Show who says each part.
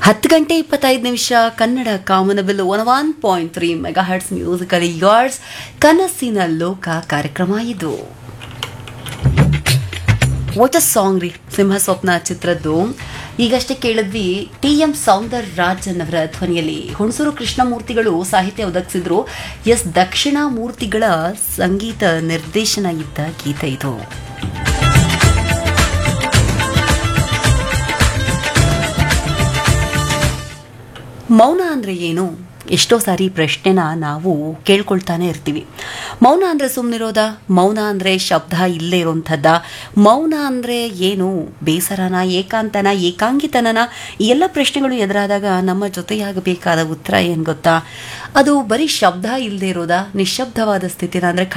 Speaker 1: ಹತ್ತು ಗಂಟೆ ಇಪ್ಪತ್ತೈದು ನಿಮಿಷ ಕನ್ನಡ ಕಾಮನಬಿಲ್ಲು one one point three mega hertz musical yards ಕನಸಿನ ಲೋಕ ಕಾರ್ಯಕ್ರಮ ಇದು ವಾಟ್ ಅ ಸಾಂಗ್ ರೀ ಸಿಂಹ ಸ್ವಪ್ನ ಚಿತ್ರದ್ದು ಈಗಷ್ಟೇ ಕೇಳಿದ್ವಿ ಟಿ ಎಂ ಸೌಂದರ್ ರಾಜನ್ ಅವರ ಧ್ವನಿಯಲ್ಲಿ ಹುಣಸೂರು ಕೃಷ್ಣಮೂರ್ತಿಗಳು ಸಾಹಿತ್ಯ ಒದಗಿಸಿದ್ರು ಎಸ್ ದಕ್ಷಿಣಾಮೂರ್ತಿಗಳ ಸಂಗೀತ ನಿರ್ದೇಶನ ಇದ್ದ ಗೀತೆ ಇದು ಮೌನ ಅಂದರೆ ಏನು ಎಷ್ಟೋ ಸಾರಿ ಪ್ರಶ್ನೆನ ನಾವು ಕೇಳ್ಕೊಳ್ತಾನೆ ಇರ್ತೀವಿ ಮೌನ ಅಂದರೆ ಸುಮ್ಮನಿರೋದ ಮೌನ ಅಂದರೆ ಶಬ್ದ ಇಲ್ಲೇ ಇರೋಂಥದ್ದ ಮೌನ ಅಂದರೆ ಏನು ಬೇಸರನ ಏಕಾಂತನ ಏಕಾಂಗಿತನನ ಈ ಎಲ್ಲ ಪ್ರಶ್ನೆಗಳು ಎದುರಾದಾಗ ನಮ್ಮ ಜೊತೆಯಾಗಬೇಕಾದ ಉತ್ತರ ಏನು ಗೊತ್ತಾ ಅದು ಬರೀ ಶಬ್ದ ಇಲ್ಲದೆ ಇರೋದಾ ನಿಶ್ಶಬ್ದವಾದ ಸ್ಥಿತಿನ ಅಂದರೆ